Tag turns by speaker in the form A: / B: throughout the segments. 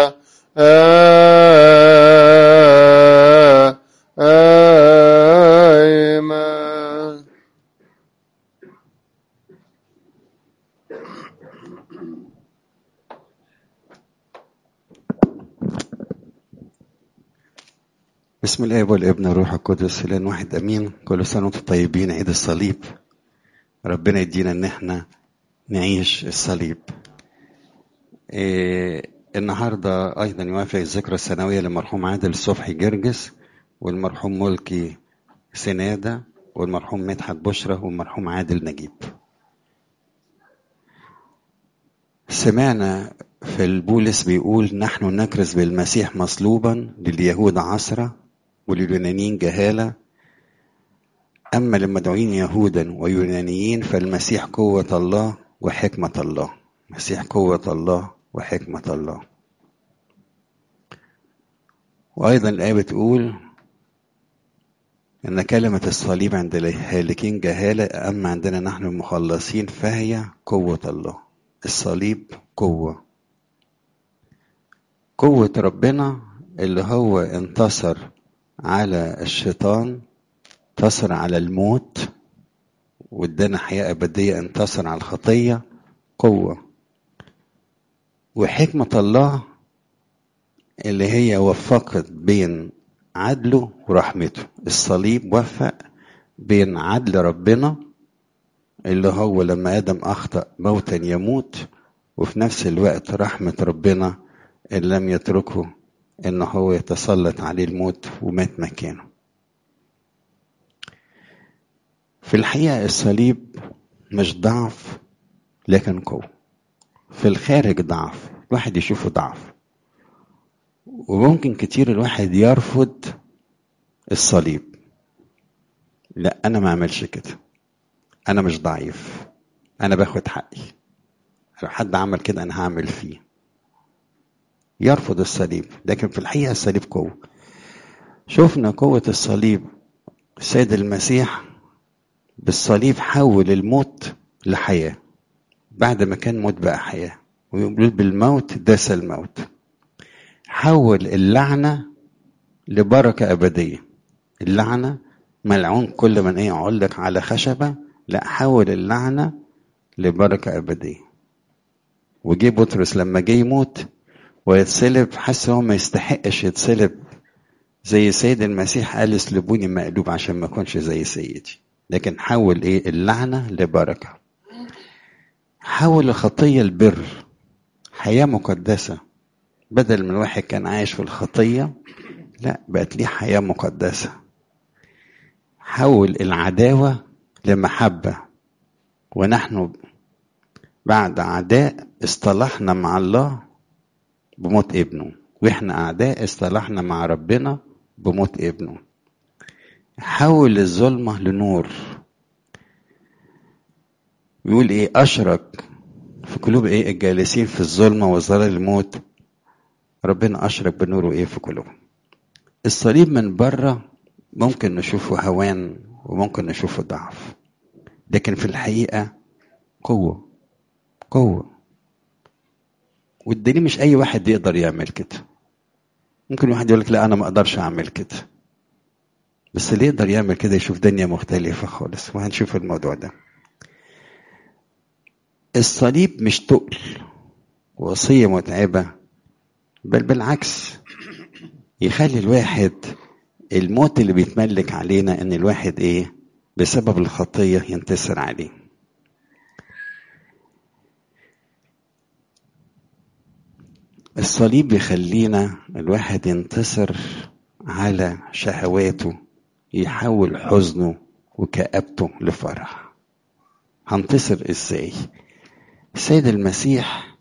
A: آمين
B: بسم الله والابن والروح القدس الان واحد امين كل سنه وانتم طيبين عيد الصليب ربنا يدينا ان احنا نعيش الصليب إيه النهارده ايضا يوافق الذكرى السنويه للمرحوم عادل صبحي جرجس والمرحوم ملكي سناده والمرحوم مدحت بشرى والمرحوم عادل نجيب سمعنا في البولس بيقول نحن نكرز بالمسيح مصلوبا لليهود عصرة ولليونانيين جهالة أما للمدعوين يهودا ويونانيين فالمسيح قوة الله وحكمة الله مسيح قوة الله وحكمة الله وأيضا الآية بتقول إن كلمة الصليب عند الهالكين جهالة أما عندنا نحن المخلصين فهي قوة الله الصليب قوة قوة ربنا اللي هو انتصر على الشيطان انتصر على الموت وادانا حياة أبدية انتصر على الخطية قوة وحكمة الله اللي هي وفقت بين عدله ورحمته الصليب وفق بين عدل ربنا اللي هو لما آدم أخطأ موتا يموت وفي نفس الوقت رحمة ربنا اللي لم يتركه إن هو يتسلط عليه الموت ومات مكانه في الحقيقة الصليب مش ضعف لكن قوة في الخارج ضعف الواحد يشوفه ضعف وممكن كتير الواحد يرفض الصليب لا انا ما اعملش كده انا مش ضعيف انا باخد حقي لو حد عمل كده انا هعمل فيه يرفض الصليب لكن في الحقيقه الصليب قوه شفنا قوه الصليب السيد المسيح بالصليب حول الموت لحياه بعد ما كان موت بقى حياه ويقول بالموت داس الموت حول اللعنه لبركه ابديه اللعنه ملعون كل من ايه علق على خشبه لا حول اللعنه لبركه ابديه وجي بطرس لما جه يموت ويتصلب حس هو ما يستحقش يتصلب زي سيد المسيح قال اسلبوني مقلوب عشان ما اكونش زي سيدي لكن حول ايه اللعنه لبركه حول الخطيه البر حياه مقدسه بدل من واحد كان عايش في الخطيه لا بقت ليه حياه مقدسه حول العداوه لمحبه ونحن بعد عداء اصطلحنا مع الله بموت ابنه واحنا اعداء اصطلحنا مع ربنا بموت ابنه حول الظلمه لنور بيقول ايه اشرك في قلوب ايه الجالسين في الظلمه وظلال الموت ربنا اشرك بنوره ايه في قلوبهم الصليب من بره ممكن نشوفه هوان وممكن نشوفه ضعف لكن في الحقيقه قوه قوه والدليل مش اي واحد يقدر يعمل كده ممكن واحد يقول لك لا انا ما اقدرش اعمل كده بس اللي يقدر يعمل كده يشوف دنيا مختلفة خالص وهنشوف الموضوع ده الصليب مش تقل وصية متعبة بل بالعكس يخلي الواحد الموت اللي بيتملك علينا ان الواحد ايه بسبب الخطية ينتصر عليه الصليب بيخلينا الواحد ينتصر على شهواته يحول حزنه وكآبته لفرح هنتصر ازاي السيد المسيح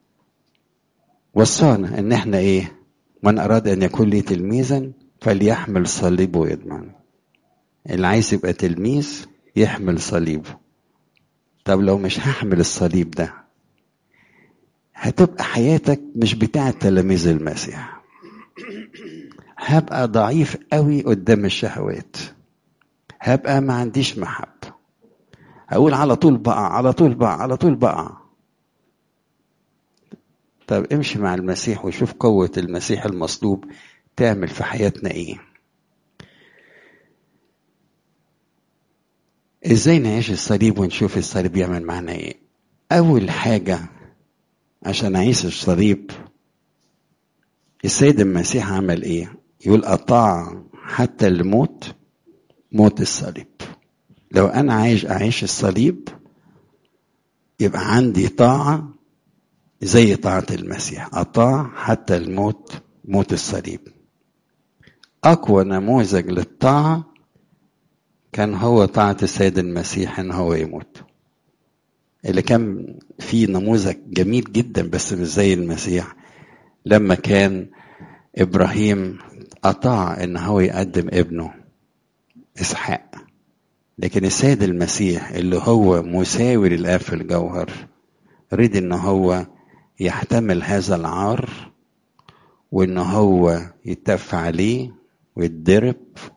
B: وصانا ان احنا ايه من اراد ان يكون لي تلميذا فليحمل صليبه ويضمن اللي عايز يبقى تلميذ يحمل صليبه طب لو مش هحمل الصليب ده هتبقى حياتك مش بتاعة تلاميذ المسيح هبقى ضعيف قوي قدام الشهوات هبقى ما عنديش محبة هقول على طول بقى على طول بقى على طول بقى طب امشي مع المسيح وشوف قوة المسيح المصلوب تعمل في حياتنا ايه ازاي نعيش الصليب ونشوف الصليب يعمل معنا ايه اول حاجة عشان اعيش الصليب السيد المسيح عمل ايه يقول اطاع حتى الموت موت الصليب لو انا عايش اعيش الصليب يبقى عندي طاعة زي طاعة المسيح أطاع حتى الموت موت الصليب أقوى نموذج للطاعة كان هو طاعة السيد المسيح إن هو يموت اللي كان فيه نموذج جميل جدا بس مش زي المسيح لما كان إبراهيم أطاع إن هو يقدم ابنه إسحاق لكن السيد المسيح اللي هو مساوي للآب في الجوهر ريد إن هو يحتمل هذا العار وإن هو يتف عليه ويتضرب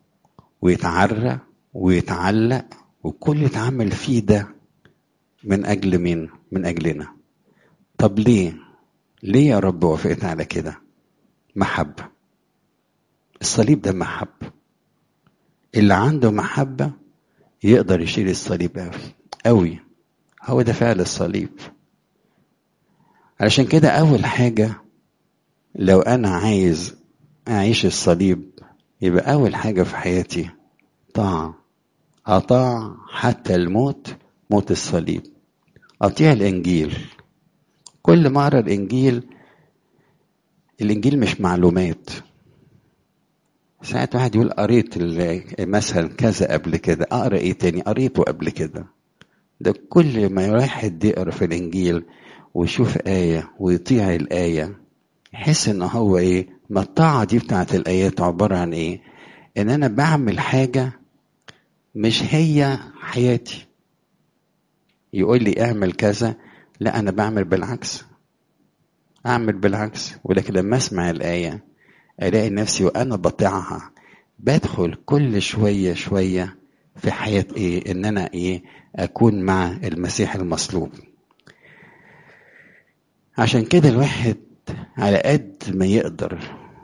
B: ويتعرى ويتعلق وكل اتعمل فيه ده من أجل مين؟ من أجلنا طب ليه؟ ليه يا رب وافقت على كده؟ محبة الصليب ده محبة اللي عنده محبة يقدر يشيل الصليب قوي قوي هو ده فعل الصليب علشان كده أول حاجة لو أنا عايز أعيش الصليب يبقى أول حاجة في حياتي طاعة أطاع حتى الموت موت الصليب أطيع الإنجيل كل ما أقرأ الإنجيل الإنجيل مش معلومات ساعات واحد يقول قريت مثلا كذا قبل كده أقرأ إيه تاني قريته قبل كده ده كل ما واحد يقرأ في الإنجيل ويشوف آية ويطيع الآية يحس إن هو إيه ما الطاعة دي بتاعت الآيات عبارة عن إيه إن أنا بعمل حاجة مش هي حياتي يقول لي اعمل كذا لا أنا بعمل بالعكس أعمل بالعكس ولكن لما أسمع الآية ألاقي نفسي وأنا بطيعها بدخل كل شوية شوية في حياة إيه إن أنا إيه أكون مع المسيح المصلوب عشان كده الواحد على قد ما يقدر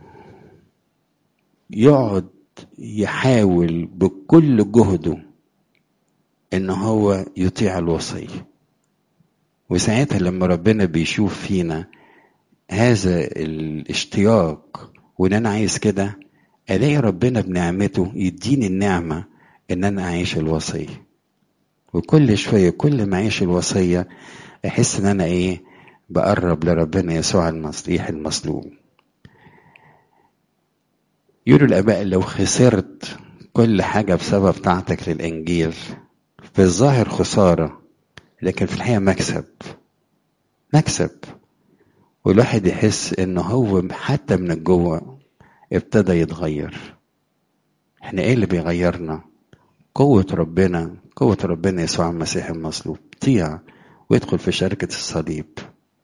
B: يقعد يحاول بكل جهده ان هو يطيع الوصية وساعتها لما ربنا بيشوف فينا هذا الاشتياق وان انا عايز كده الاقي ربنا بنعمته يديني النعمة ان انا اعيش الوصية وكل شوية كل ما اعيش الوصية احس ان انا ايه بقرب لربنا يسوع المسيح المصلوب يقولوا الآباء لو خسرت كل حاجة بسبب طاعتك للإنجيل في الظاهر خسارة لكن في الحقيقة مكسب مكسب والواحد يحس إن هو حتى من الجوه ابتدى يتغير احنا ايه اللي بيغيرنا قوة ربنا قوة ربنا يسوع المسيح المصلوب طيع ويدخل في شركة الصليب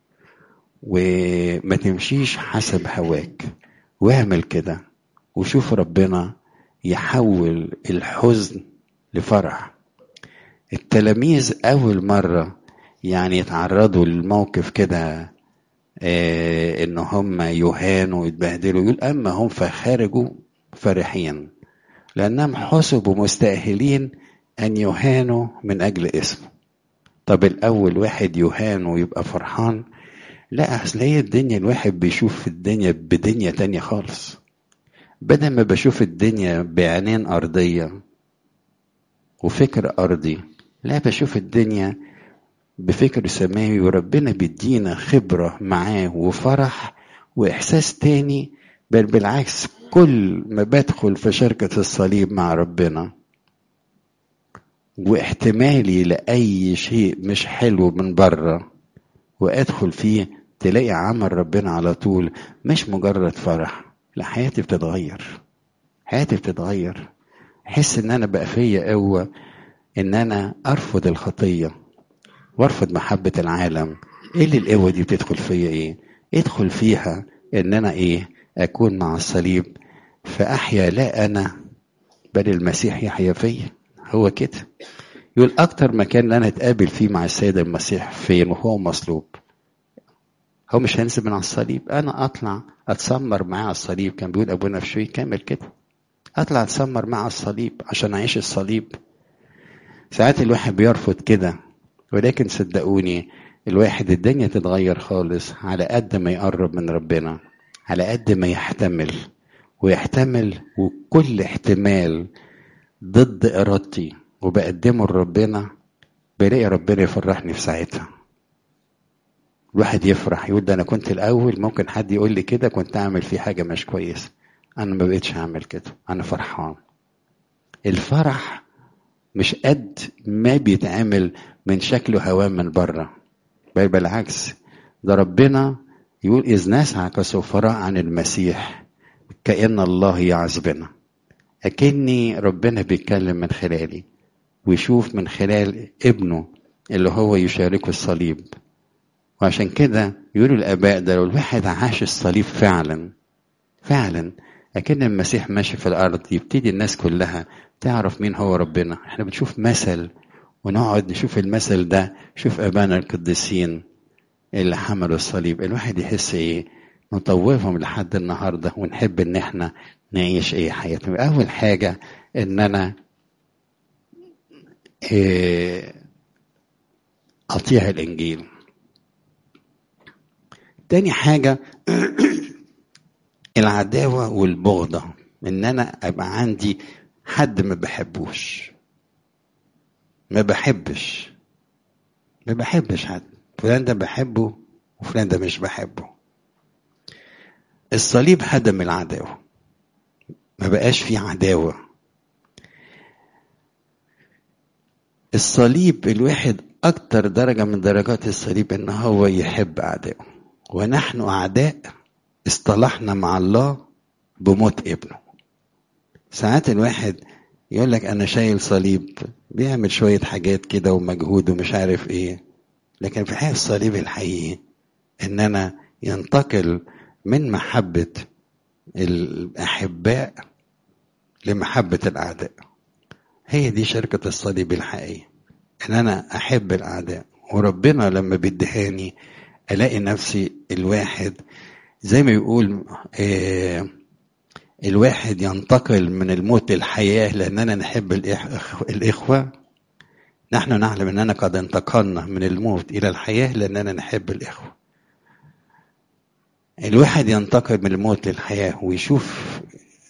B: وما تمشيش حسب هواك واعمل كده وشوف ربنا يحول الحزن لفرح التلاميذ أول مرة يعني يتعرضوا للموقف كده آه إن هم يهانوا ويتبهدلوا يقول أما هم فخرجوا فرحين لأنهم حسبوا مستأهلين أن يهانوا من أجل اسمه طب الأول واحد يهان ويبقى فرحان لا أصل هي الدنيا الواحد بيشوف الدنيا بدنيا تانية خالص بدل ما بشوف الدنيا بعينين أرضية وفكر أرضي لا بشوف الدنيا بفكر سماوي وربنا بيدينا خبرة معاه وفرح وإحساس تاني بل بالعكس كل ما بدخل في شركة الصليب مع ربنا واحتمالي لأي شيء مش حلو من بره وأدخل فيه تلاقي عمل ربنا على طول مش مجرد فرح لا حياتي بتتغير حياتي بتتغير احس ان انا بقى فيا قوه ان انا ارفض الخطيه وارفض محبه العالم ايه اللي القوه دي بتدخل فيا ايه ادخل فيها ان انا ايه اكون مع الصليب فاحيا لا انا بل المسيح يحيا فيا هو كده يقول اكتر مكان اللي انا اتقابل فيه مع السيد المسيح فين وهو مصلوب هو مش هينزل من على الصليب انا اطلع اتسمر معاه على الصليب كان بيقول ابونا في شوي كامل كده اطلع اتسمر معاه على الصليب عشان اعيش الصليب ساعات الواحد بيرفض كده ولكن صدقوني الواحد الدنيا تتغير خالص على قد ما يقرب من ربنا على قد ما يحتمل ويحتمل وكل احتمال ضد ارادتي وبقدمه لربنا بلاقي ربنا يفرحني في ساعتها الواحد يفرح يقول ده انا كنت الاول ممكن حد يقول لي كده كنت اعمل فيه حاجه مش كويسه انا ما بقتش هعمل كده انا فرحان الفرح مش قد ما بيتعمل من شكله هواه من بره بل بالعكس ده ربنا يقول إذ نسعى كسفراء عن المسيح كأن الله يعذبنا أكني ربنا بيتكلم من خلالي ويشوف من خلال ابنه اللي هو يشاركه الصليب وعشان كده يقولوا الآباء ده لو الواحد عاش الصليب فعلا فعلا أكن المسيح ماشي في الأرض يبتدي الناس كلها تعرف مين هو ربنا احنا بنشوف مثل ونقعد نشوف المثل ده شوف أبانا القديسين اللي حملوا الصليب الواحد يحس ايه نطوفهم لحد النهاردة ونحب ان احنا نعيش ايه حياتنا اول حاجة ان انا إيه اطيع الانجيل تاني حاجة العداوة والبغضة ان انا ابقى عندي حد ما بحبوش ما بحبش ما بحبش حد فلان ده بحبه وفلان ده مش بحبه الصليب هدم العداوة ما بقاش فيه عداوة الصليب الواحد أكتر درجة من درجات الصليب إن هو يحب أعدائه ونحن أعداء اصطلحنا مع الله بموت ابنه ساعات الواحد يقول لك أنا شايل صليب بيعمل شوية حاجات كده ومجهود ومش عارف إيه لكن في حقيقة الصليب الحقيقي إن أنا ينتقل من محبة الأحباء لمحبة الأعداء هي دي شركة الصليب الحقيقية إن أنا أحب الأعداء وربنا لما بيدهاني ألاقي نفسي الواحد زي ما يقول آه الواحد ينتقل من الموت للحياة لأننا نحب الإخوة نحن نعلم أننا قد انتقلنا من الموت إلى الحياة لأننا نحب الإخوة الواحد ينتقل من الموت للحياة ويشوف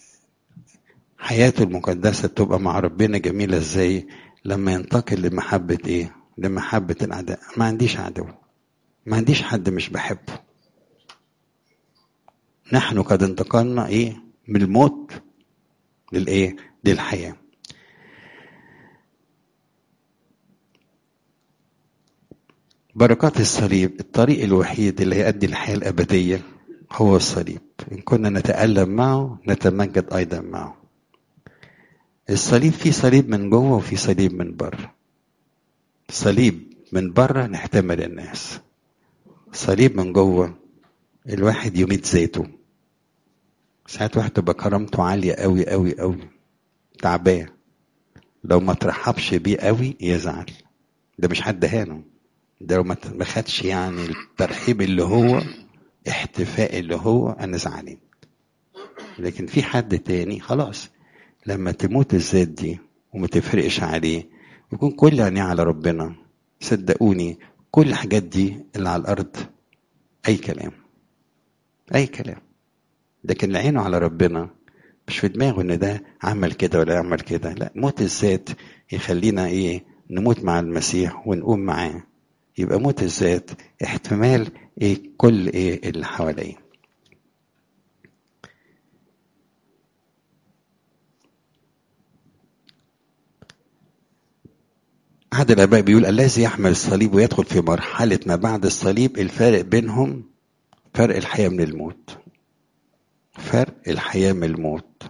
B: حياته المقدسة تبقى مع ربنا جميلة ازاي لما ينتقل لمحبة ايه لمحبة الأعداء ما عنديش عدو ما عنديش حد مش بحبه نحن قد انتقلنا ايه من الموت للايه للحياة بركات الصليب الطريق الوحيد اللي هيؤدي الحياة الأبدية هو الصليب إن كنا نتألم معه نتمجد أيضا معه الصليب فيه صليب من جوه وفي صليب من بره صليب من بره نحتمل الناس صليب من جوه الواحد يميت ذاته ساعات واحد تبقى كرامته عالية قوي قوي قوي تعبان لو ما ترحبش بيه قوي يزعل ده مش حد هانه ده لو ما خدش يعني الترحيب اللي هو احتفاء اللي هو انا زعلان لكن في حد تاني خلاص لما تموت الذات دي وما تفرقش عليه يكون كل عينيه على ربنا صدقوني كل الحاجات دي اللي على الارض اي كلام اي كلام لكن اللي عينه على ربنا مش في دماغه ان ده عمل كده ولا يعمل كده لا موت الذات يخلينا ايه نموت مع المسيح ونقوم معاه يبقى موت الذات احتمال ايه كل ايه اللي حواليه أحد الآباء بيقول الذي يحمل الصليب ويدخل في مرحلة ما بعد الصليب الفارق بينهم فرق الحياة من الموت فرق الحياة من الموت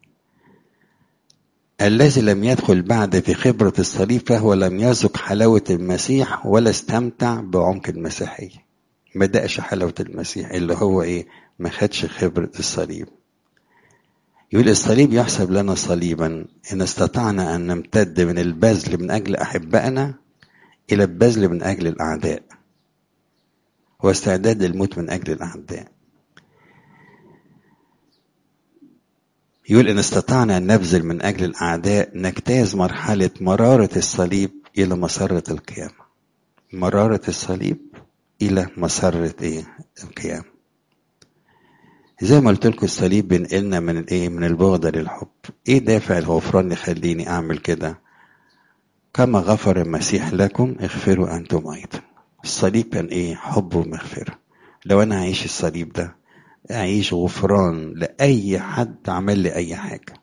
B: الذي لم يدخل بعد في خبرة الصليب فهو لم يذق حلاوة المسيح ولا استمتع بعمق المسيحية ما دقش حلاوة المسيح اللي هو ايه ما خدش خبرة الصليب يقول الصليب يحسب لنا صليبا إن استطعنا أن نمتد من البذل من أجل أحبائنا إلى البذل من أجل الأعداء هو استعداد للموت من أجل الأعداء يقول إن استطعنا أن نبذل من أجل الأعداء نجتاز مرحلة مرارة الصليب إلى مسرة القيامة مرارة الصليب إلى مسرة إيه؟ القيامة زي ما قلت لكم الصليب بينقلنا من الايه من البغضه للحب ايه دافع الغفران يخليني اعمل كده كما غفر المسيح لكم اغفروا انتم ايضا الصليب كان ايه حب ومغفره لو انا هعيش الصليب ده اعيش غفران لاي حد عمل لي اي حاجه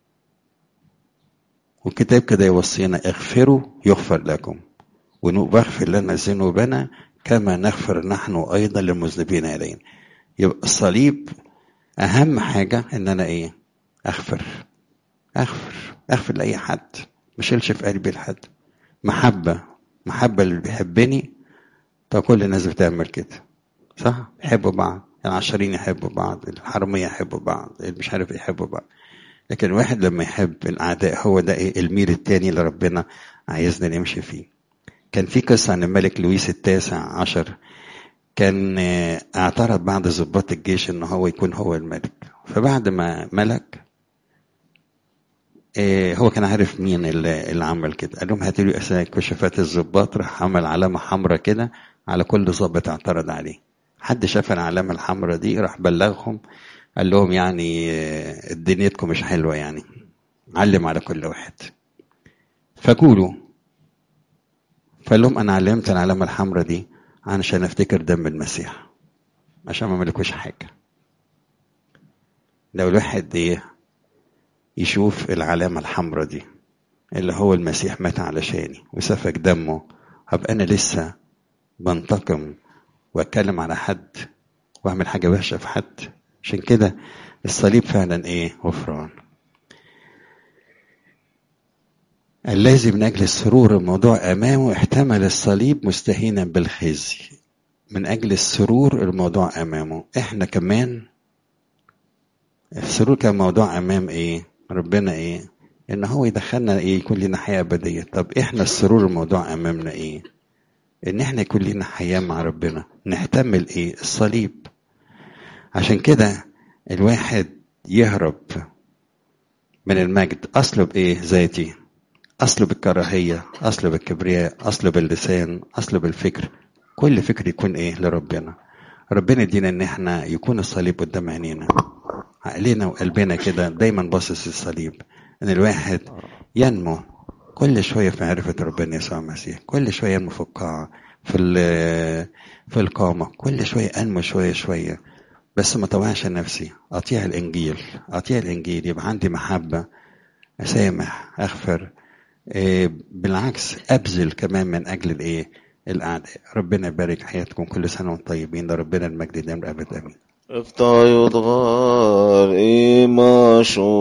B: والكتاب كده يوصينا اغفروا يغفر لكم ونغفر لنا ذنوبنا كما نغفر نحن ايضا للمذنبين الينا يبقى الصليب اهم حاجه ان انا ايه اغفر اغفر اغفر لاي حد ما اشيلش في قلبي لحد محبه محبه اللي بيحبني طب كل الناس بتعمل كده صح يحبوا بعض العشرين يحبوا بعض الحراميه يحبوا بعض اللي مش عارف يحبوا بعض لكن الواحد لما يحب الاعداء هو ده ايه الميل التاني اللي ربنا عايزنا نمشي فيه كان في قصه عن الملك لويس التاسع عشر كان اعترض بعض ضباط الجيش ان هو يكون هو الملك فبعد ما ملك هو كان عارف مين اللي عمل كده قال لهم هاتوا لي اسامي كشافات الضباط راح عمل علامه حمراء كده على كل ضابط اعترض عليه حد شاف العلامه الحمراء دي راح بلغهم قال لهم يعني دنيتكم مش حلوه يعني علم على كل واحد فقولوا فقال لهم انا علمت العلامه الحمراء دي عشان افتكر دم المسيح عشان ما ملكوش حاجة لو الواحد ايه يشوف العلامة الحمراء دي اللي هو المسيح مات علشاني وسفك دمه هبقى انا لسه بنتقم واتكلم على حد واعمل حاجة وحشة في حد عشان كده الصليب فعلا ايه غفران الذي من أجل السرور الموضوع أمامه احتمل الصليب مستهينا بالخزي من أجل السرور الموضوع أمامه إحنا كمان السرور كان موضوع أمام إيه ربنا إيه إن هو يدخلنا إيه يكون لنا حياة أبدية طب إحنا السرور الموضوع أمامنا إيه إن إحنا يكون لنا حياة مع ربنا نحتمل إيه الصليب عشان كده الواحد يهرب من المجد أصله بإيه ذاتي أصله بالكراهية أصله بالكبرياء أصله باللسان أصله بالفكر كل فكر يكون إيه لربنا ربنا يدينا إن إحنا يكون الصليب قدام عينينا عقلنا وقلبنا كده دايما باصص للصليب إن الواحد ينمو كل شوية في معرفة ربنا يسوع المسيح كل شوية ينمو في القاعة في في القامة كل شوية أنمو شوية شوية بس ما طوعش نفسي أطيع الإنجيل أطيع الإنجيل يبقى عندي محبة أسامح أغفر إيه بالعكس ابذل كمان من اجل الايه الاعداء ربنا يبارك حياتكم كل سنه وانتم طيبين لربنا المجد دائما ابد امين
A: افتح يدغار إيما شو